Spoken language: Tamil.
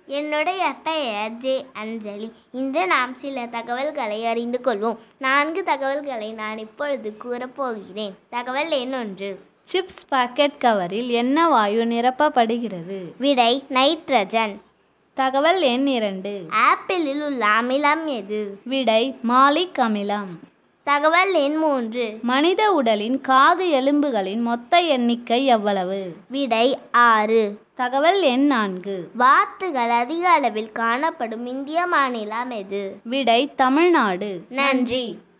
என்னுடைய பெயர் ஜே அஞ்சலி இன்று நாம் சில தகவல்களை அறிந்து கொள்வோம் நான்கு தகவல்களை நான் இப்பொழுது கூறப்போகிறேன் தகவல் எண் ஒன்று சிப்ஸ் பாக்கெட் கவரில் என்ன வாயு நிரப்பப்படுகிறது விடை நைட்ரஜன் தகவல் எண் இரண்டு ஆப்பிளில் உள்ள அமிலம் எது விடை மாலிக் அமிலம் தகவல் எண் மூன்று மனித உடலின் காது எலும்புகளின் மொத்த எண்ணிக்கை எவ்வளவு விடை ஆறு தகவல் எண் நான்கு வாத்துகள் அதிக அளவில் காணப்படும் இந்திய மாநிலம் எது விடை தமிழ்நாடு நன்றி